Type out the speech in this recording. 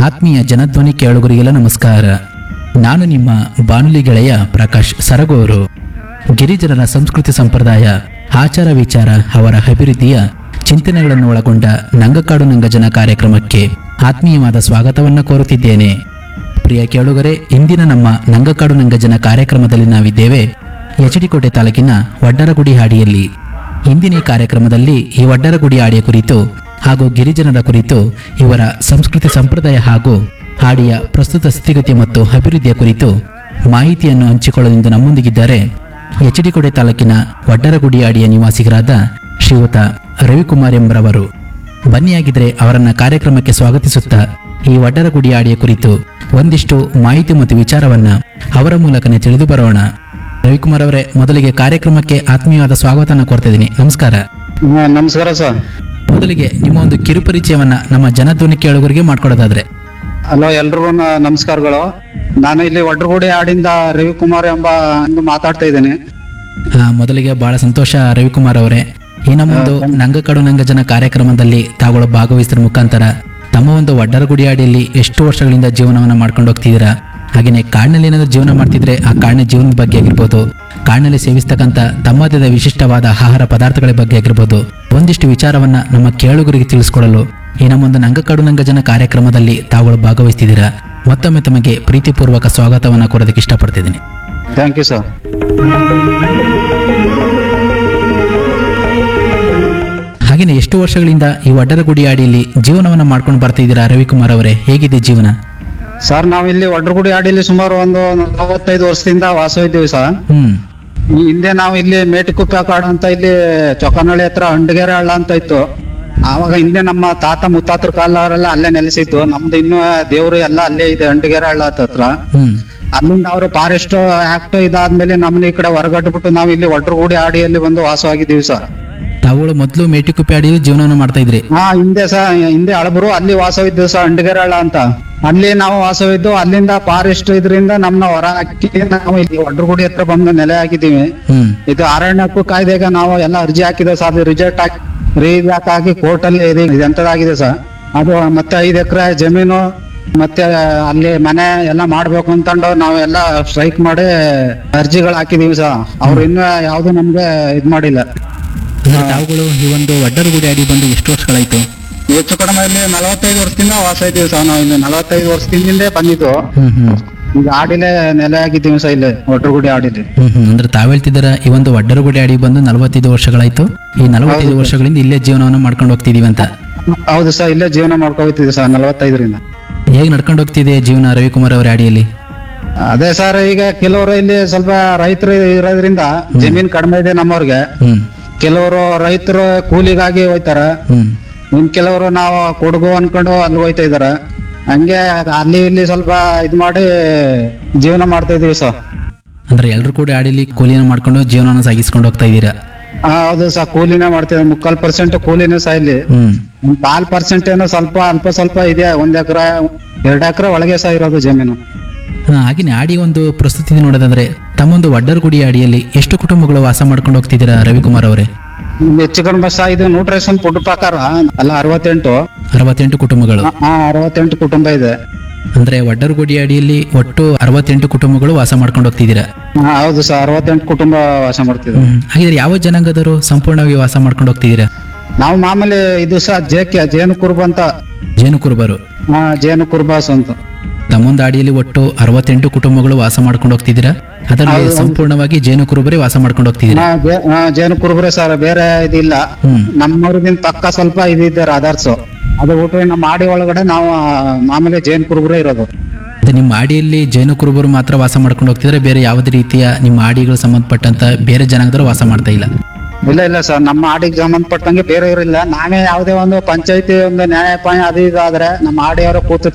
ಆತ್ಮೀಯ ಜನಧ್ವನಿ ಕೇಳುಗರಿಗೆಲ್ಲ ನಮಸ್ಕಾರ ನಾನು ನಿಮ್ಮ ಬಾನುಲಿ ಗೆಳೆಯ ಪ್ರಕಾಶ್ ಸರಗೂರು ಗಿರಿಜನರ ಸಂಸ್ಕೃತಿ ಸಂಪ್ರದಾಯ ಆಚಾರ ವಿಚಾರ ಅವರ ಅಭಿವೃದ್ಧಿಯ ಚಿಂತನೆಗಳನ್ನು ಒಳಗೊಂಡ ನಂಗಕಾಡು ನಂಗಜನ ಕಾರ್ಯಕ್ರಮಕ್ಕೆ ಆತ್ಮೀಯವಾದ ಸ್ವಾಗತವನ್ನು ಕೋರುತ್ತಿದ್ದೇನೆ ಪ್ರಿಯ ಕೇಳುಗರೆ ಇಂದಿನ ನಮ್ಮ ನಂಗಕಾಡು ನಂಗಜನ ಕಾರ್ಯಕ್ರಮದಲ್ಲಿ ನಾವಿದ್ದೇವೆ ಎಚಡಿಕೋಟೆ ತಾಲೂಕಿನ ವಡ್ಡರಗುಡಿ ಹಾಡಿಯಲ್ಲಿ ಇಂದಿನ ಈ ಕಾರ್ಯಕ್ರಮದಲ್ಲಿ ಈ ವಡ್ಡರಗುಡಿ ಹಾಡಿಯ ಕುರಿತು ಹಾಗೂ ಗಿರಿಜನರ ಕುರಿತು ಇವರ ಸಂಸ್ಕೃತಿ ಸಂಪ್ರದಾಯ ಹಾಗೂ ಹಾಡಿಯ ಪ್ರಸ್ತುತ ಸ್ಥಿತಿಗತಿ ಮತ್ತು ಅಭಿವೃದ್ಧಿಯ ಕುರಿತು ಮಾಹಿತಿಯನ್ನು ಹಂಚಿಕೊಳ್ಳಲೆಂದು ನಮ್ಮೊಂದಿಗಿದ್ದಾರೆ ಎಚಡಿಕೋಟೆ ತಾಲೂಕಿನ ವಡ್ಡರಗುಡಿ ಹಾಡಿಯ ನಿವಾಸಿಗರಾದ ಶ್ರೀಯುತ ರವಿಕುಮಾರ್ ಎಂಬರವರು ಬನ್ನಿಯಾಗಿದ್ರೆ ಅವರನ್ನ ಕಾರ್ಯಕ್ರಮಕ್ಕೆ ಸ್ವಾಗತಿಸುತ್ತಾ ಈ ವಡ್ಡರಗುಡಿ ಹಾಡಿಯ ಕುರಿತು ಒಂದಿಷ್ಟು ಮಾಹಿತಿ ಮತ್ತು ವಿಚಾರವನ್ನ ಅವರ ಮೂಲಕನೇ ತಿಳಿದು ಬರೋಣ ರವಿಕುಮಾರ್ ಅವರೇ ಮೊದಲಿಗೆ ಕಾರ್ಯಕ್ರಮಕ್ಕೆ ಆತ್ಮೀಯವಾದ ಸ್ವಾಗತನ ಕೋರ್ತಿದ್ದೀನಿ ನಮಸ್ಕಾರ ಹಾ, ನಮಸ್ಕಾರ ಸರ್ ಮೊದಲಿಗೆ ನಿಮ್ಮ ಒಂದು ಕಿರುಪರಿಚಯವನ್ನ ನಮ್ಮ ಜನಧ್ವನಿ ಕೇಳುಗರಿಗೆ ಮಾಡ್ಕೊಡೋದಾದ್ರೆ ಹಲೋ ಎಲ್ರಿಗೂ ನ- ನಮಸ್ಕಾರಗಳು ನಾನು ಇಲ್ಲಿ ಒಡ್ರಗುಡಿ ಹಾಡಿಂದ ರವಿಕುಮಾರ್ ಎಂಬ ಒಂದು ಮಾತಾಡ್ತಾ ಇದ್ದೇನೆ ಆ, ಮೊದಲಿಗೆ ಬಹಳ ಸಂತೋಷ ರವಿಕುಮಾರ್ ಅವರೇ ಈ ನಮ್ಮ ಒಂದು ನಂಗಕಡು ನಂಗಜನ ಕಾರ್ಯಕ್ರಮದಲ್ಲಿ ತಾವುಗಳು ಭಾಗವಹಿಸಿದ ಮುಖಾಂತರ ತಮ್ಮ ಒಂದು ವಡ್ಡರಗುಡಿ ಹಾಡಿಯಲ್ಲಿ ಎಷ್ಟು ವರ್ಷಗಳಿಂದ ಜೀವನವನ್ನ ಮಾಡ್ಕೊಂಡು ಹೋಗ್ತಿದ್ದೀರಾ ಹಾಗೆಯೇ ಕಾಡಿನಲ್ಲಿ ಏನಾದರೂ ಜೀವನ ಮಾಡ್ತಿದ್ರೆ ಆ ಕಾಡಿನ ಜೀವನದ ಬಗ್ಗೆ ಆಗಿರ್ಬೋದು ಕಾಡಿನಲ್ಲಿ ಸೇವಿಸ್ತಕ್ಕಂಥ ತಮ್ಮದೇ ವಿಶಿಷ್ಟವಾದ ಆಹಾರ ಪದಾರ್ಥಗಳ ಬಗ್ಗೆ ಆಗಿರ್ಬೋದು ಒಂದಿಷ್ಟು ವಿಚಾರವನ್ನ ನಮ್ಮ ಕೇಳುಗರಿಗೆ ತಿಳಿಸ್ಕೊಡಲು ಈ ನಮ್ಮ ಒಂದು ನಂಗಕಾಡು ನಂಗಜನ ಕಾರ್ಯಕ್ರಮದಲ್ಲಿ ತಾವುಗಳು ಭಾಗವಹಿಸ್ತಿದ್ದೀರಾ ಮತ್ತೊಮ್ಮೆ ತಮಗೆ ಪ್ರೀತಿಪೂರ್ವಕ ಸ್ವಾಗತವನ್ನ ಕೋರೋದಕ್ಕೆ ಇಷ್ಟಪಡ್ತಿದ್ದೀನಿ ಥ್ಯಾಂಕ್ ಯು ಸರ್ ಹಾಗೆಯೇ ಎಷ್ಟು ವರ್ಷಗಳಿಂದ ಈ ವಡ್ಡರಗುಡಿ ಹಾಡಿಯಲ್ಲಿ ಜೀವನವನ್ನ ಮಾಡ್ಕೊಂಡು ಬರ್ತಿದ್ದೀರಾ ರವಿಕುಮಾರ್ ಅವರೇ ಹೇಗಿದೆ ಜೀವನ ಸರ್ ನಾವು ಇಲ್ಲಿ ಒಡ್ರಗುಡಿ ಹಾಡಿಲಿ ಸುಮಾರು ಒಂದು ನಲವತ್ತೈದು ವರ್ಷದಿಂದ ವಾಸವಿದ್ದೀವಿ ಸರ್ ಹ್ಮ್ ಈ ಹಿಂದೆ ನಾವು ಇಲ್ಲಿ ಮೇಟಿಕುಪ್ಪೆ ಕಾಡು ಅಂತ ಇಲ್ಲಿ ಚೊಕ್ಕನಹಳ್ಳಿ ಹತ್ರ ಹಂಡಗೆರೆ ಹಳ್ಳ ಅಂತ ಇತ್ತು ಆವಾಗ ಹಿಂದೆ ನಮ್ಮ ತಾತ ಮುತ್ತಾತರ ಕಾಲವರೆಲ್ಲ ಅಲ್ಲೇ ನೆಲೆಸಿದ್ದು ನಮ್ದು ಇನ್ನು ದೇವ್ರು ಎಲ್ಲ ಅಲ್ಲೇ ಇದೆ ಹಂಡಗೆರೆ ಹಳ್ಳ ಹತ್ರ ಹ್ಮ್ ಅಲ್ಲಿಂದ ಅವರು ಫಾರೆಸ್ಟ್ ಆಕ್ಟ್ ಇದಾದ್ಮೇಲೆ ನಮ್ಮನ್ನ ಈ ಕಡೆ ಹೊರಗಟ್ಬಿಟ್ಟು ನಾವು ಇಲ್ಲಿ ಒಡ್ರಗೂಡಿ ಹಾಡಿಯಲ್ಲಿ ಒಂದು ವಾಸವಾಗಿದ್ದೀವಿ ಸರ್ ತಾವುಗಳು ಮೊದಲು ಮೇಟಿಕುಪ್ಪೆ ಹಾಡಿಯಲ್ಲಿ ಜೀವನವನ್ನು ಮಾಡ್ತಾ ಇದ್ರಿ ಹಾ ಹಿಂದೆ ಸಹ ಹಿಂದೆ ಹಳಬರು ಅಲ್ಲಿ ವಾಸವಿದ್ದು ಸಹ ಅಂಡಗೆರಳ ಅಂತ ಅಲ್ಲಿ ನಾವು ವಾಸವಿದ್ದು ಅಲ್ಲಿಂದ ಫಾರೆಸ್ಟ್ ಇದರಿಂದ ನಮ್ನ ಹೊರ ಹಾಕಿ ನಾವು ಇಲ್ಲಿ ಒಡ್ರಗುಡಿ ಹತ್ರ ಬಂದು ನೆಲೆ ಆಗಿದ್ದೀವಿ ಹ್ಮ್ ಇದು ಅರಣ್ಯಕ್ಕೂ ಕಾಯ್ದೆಗ ನಾವು ಎಲ್ಲ ಅರ್ಜಿ ಹಾಕಿದೆ ಸರ್ ಅದು ರಿಜೆಕ್ಟ್ ಹಾಕಿ ರೀಜಾಕ್ ಹಾಕಿ ಕೋರ್ಟ್ ಅಲ್ಲಿ ಇದೆ ಎಂತದಾಗಿದೆ ಸರ್ ಅದು ಮತ್ತೆ ಐದು ಎಕರೆ ಜಮೀನು ಮತ್ತೆ ಅಲ್ಲಿ ಮನೆ ಎಲ್ಲ ಮಾಡ್ಬೇಕು ಅಂತಂಡು ನಾವೆಲ್ಲ ಸ್ಟ್ರೈಕ್ ಮಾಡಿ ಅರ್ಜಿಗಳು ಹಾಕಿದೀವಿ ಸರ್ ಅವ್ರು ಇನ್ನೂ ಯಾವ್ದು ನಮ್ಗೆ ಇದ್ ಮಾಡಿಲ್ಲ ಅಂದ್ರೆ ತಾವುಗಳು ಈ ಒಂದು ವಡ್ಡರಗುಡಿ ಹಾಡಿ ಬಂದು ಎಷ್ಟು ವರ್ಷಗಳಾಯ್ತು ಹೆಚ್ಚು ಕಡಿಮೆ ಇಲ್ಲಿ ನಲವತ್ತೈದು ವರ್ಷದಿಂದ ವಾಸ ಇದ್ದೀವಿ ಸರ್ ನಾವು ಇಲ್ಲಿ ನಲವತ್ತೈದು ವರ್ಷದಿಂದಲೇ ಬಂದಿದ್ದು ಹ್ಮ್ ಹ್ಮ್ ಈಗ ಆಡಿಲೆ ನೆಲೆ ಆಗಿದ್ದೀವಿ ಸರ್ ಇಲ್ಲಿ ಒಟ್ರಗುಡಿ ಆಡಿಲಿ ಹ್ಮ್ ಹ್ಮ್ ಅಂದ್ರೆ ತಾವ್ ಹೇಳ್ತಿದ್ದೀರ ಈ ಒಂದು ವಡ್ಡರಗುಡಿ ಹಾಡಿ ಬಂದು ನಲವತ್ತೈದು ವರ್ಷಗಳಾಯ್ತು ಈ ನಲವತ್ತೈದು ವರ್ಷಗಳಿಂದ ಇಲ್ಲೇ ಜೀವನವನ್ನು ಮಾಡ್ಕೊಂಡು ಹೋಗ್ತಿದೀವಿ ಅಂತ ಹೌದು ಸರ್ ಇಲ್ಲೇ ಜೀವನ ಮಾಡ್ಕೋತಿದ್ದೀವಿ ಸರ್ ನಲವತ್ತೈದರಿಂದ ಹೇಗೆ ನಡ್ಕೊಂಡು ಹೋಗ್ತಿದೆ ಜೀವನ ರವಿಕುಮಾರ್ ಅವರ ಹಾಡಿಯಲ್ಲಿ ಅದೇ ಸರ್ ಈಗ ಕೆಲವರು ಇಲ್ಲಿ ಸ್ವಲ್ಪ ರೈತರು ಇರೋದ್ರಿಂದ ಜಮೀನ್ ಕಡಿಮೆ ಇದೆ ನಮ್ಮವ್ರಿಗೆ ಹ್ಮ್ ಕೆಲವರು ರೈತರು ಕೂಲಿಗಾಗಿ ಹೋಯ್ತಾರ ಹ್ಮ್ ಇನ್ ಕೆಲವರು ನಾವು ಕೊಡಗು ಅನ್ಕೊಂಡು ಅಲ್ಲಿ ಹೋಯ್ತಾ ಇದಾರ ಹಂಗೆ ಅಲ್ಲಿ ಇಲ್ಲಿ ಸ್ವಲ್ಪ ಇದ್ ಮಾಡಿ ಜೀವನ ಮಾಡ್ತಾ ಇದೀವಿ ಸರ್ ಅಂದ್ರೆ ಎಲ್ಲರೂ ಕೂಡ ಹಾಡಿಲಿ ಕೂಲಿಯನ್ನು ಮಾಡ್ಕೊಂಡು ಜೀವನವನ್ನು ಸಾಗಿಸ್ಕೊಂಡು ಹೋಗ್ತಾ ಇದ್ದೀರಾ ಆ, ಹೌದು ಸರ್ ಕೂಲಿನೇ ಮಾಡ್ತೀವಿ ಮುಕ್ಕಾಲ್ ಪರ್ಸೆಂಟ್ ಕೂಲಿನೇ ಸಹ ಇಲ್ಲಿ ಹ್ಮ್ ಒಂದ್ ಕಾಲ್ ಪರ್ಸೆಂಟ್ ಏನೋ ಸ್ವಲ್ಪ ಅಲ್ಪ ಸ್ವಲ್ಪ ಇದೆ ಒಂದ್ ಎಕರೆ ಎರಡ್ ಎಕರೆ ಒಳಗೆ ಸಹ ಇರೋದು ಜಮೀನು ಹಾ, ಹಾಗೆಯೇ ಹಾಡಿ ಒಂದು ಪ್ರಸ್ತುತಿ ನೋಡೋದಾದ್ರೆ ತಮ್ಮೊಂದು ವಡ್ಡರಗುಡಿ ಹಾಡಿಯಲ್ಲಿ ಎಷ್ಟು ಕುಟುಂಬಗಳು ವಾಸ ಮಾಡ್ಕೊಂಡು ಹೋಗ್ತಿದ್ದೀರಾ ರವಿಕುಮಾರ್ ಅವರೇ ಒಂದು ಹೆಚ್ಚು ಕಡಿಮೆ ಸಹ ಇದು ನ್ಯೂಟ್ರಿಷನ್ ಫುಡ್ ಪ್ರಕಾರ ಅಲ್ಲ ಅರವತ್ತೆಂಟು ಅರವತ್ತೆಂಟು ಕುಟುಂಬಗಳು ಹಾ ಅರವತ್ತೆಂಟು ಕುಟುಂಬ ಇದೆ ಅಂದ್ರೆ ವಡ್ಡರಗುಡಿ ಅಡಿಯಲ್ಲಿ ಒಟ್ಟು ಅರವತ್ತೆಂಟು ಕುಟುಂಬಗಳು ವಾಸ ಮಾಡ್ಕೊಂಡು ಹೋಗ್ತಿದ್ದೀರಾ ಹಾ ಹೌದು ಸರ್ ಅರವತ್ತೆಂಟು ಕುಟುಂಬ ವಾಸ ಮಾಡ್ತಿದ್ವಿ ಹ್ಮ್. ಹಾಗಿದ್ರೆ ಯಾವ ಜನಾಂಗದವರು ಸಂಪೂರ್ಣವಾಗಿ ವಾಸ ಮಾಡ್ಕೊಂಡು ಹೋಗ್ತಿದ್ದೀರಾ ನಾವು ಮಾಮೂಲಿ ಇದು ಸಹ ಜೇಕೆ ಜೇನು ಕುರುಬ ಅಂತ ಜೇನು ಕುರುಬರು ಹಾ ಜೇನು ಕುರುಬಾಸ್ ಅಂತ ತಮ್ಮೊಂದು ಅಡಿಯಲ್ಲಿ ಒಟ್ಟು ಅರವತ್ತೆಂಟು ಕುಟುಂಬಗಳು ವಾಸ ಮಾಡ್ಕೊಂಡು ಹೋಗ್ತಿದ್ದೀರಾ ಅದರಲ್ಲಿ ಸಂಪೂರ್ಣವಾಗಿ ಜೇನು ಕುರುಬರೇ ವಾಸ ಮಾಡ್ಕೊಂಡು ಹೋಗ್ತಿದ್ದೀರಾ ಹಾ, ಜೇ- ಹಾ, ಜೇನು ಕುರುಬ್ರೆ ಸರ್ ಬೇರೆ ಇದಿಲ್ಲ ಹ್ಮ್ ನಮ್ಮವ್ರಿಗಿಂತ ಪಕ್ಕ ಸ್ವಲ್ಪ ಇದಿದ್ದಾರೆ ಅದರ್ಸು ಅದು ಊಟ ನಮ್ಮ ಮಾಡಿ ಒಳಗಡೆ ನಾವು ಆ, ಮಾಮೂಲಿ ಜೇನು ಕುರುಬ್ರೆ ಇರೋದು ಅದೇ ನಿಮ್ಮ ಆಡಿಯಲ್ಲಿ ಜೇನು ಕುರುಬರು ಮಾತ್ರ ವಾಸ ಮಾಡ್ಕೊಂಡು ಹೋಗ್ತಿದ್ರೆ ಬೇರೆ ಯಾವುದೇ ರೀತಿಯ ನಿಮ್ಮ ಆಡಿಗಳು ಸಂಬಂಧಪಟ್ಟಂತ ಬೇರೆ ಜನಾಂಗದವರು ವಾಸ ಮಾಡ್ತಾ ಇಲ್ಲ ಇಲ್ಲ ಇಲ್ಲ ಸರ್ ನಮ್ಮ ಆಡಿಗೆ ಸಂಬಂಧಪಟ್ಟಂಗೆ ಬೇರೆ ಇರಲಿಲ್ಲ ನಾವೇ ಯಾವುದೇ ಒಂದು ಪಂಚಾಯತಿ ಒಂದು ನ್ಯಾಯಪಾಯ ಅದು ಇದು ಆದ್ರೆ ನಮ್ಮ ಆಡಿಯವರು ಕೂತು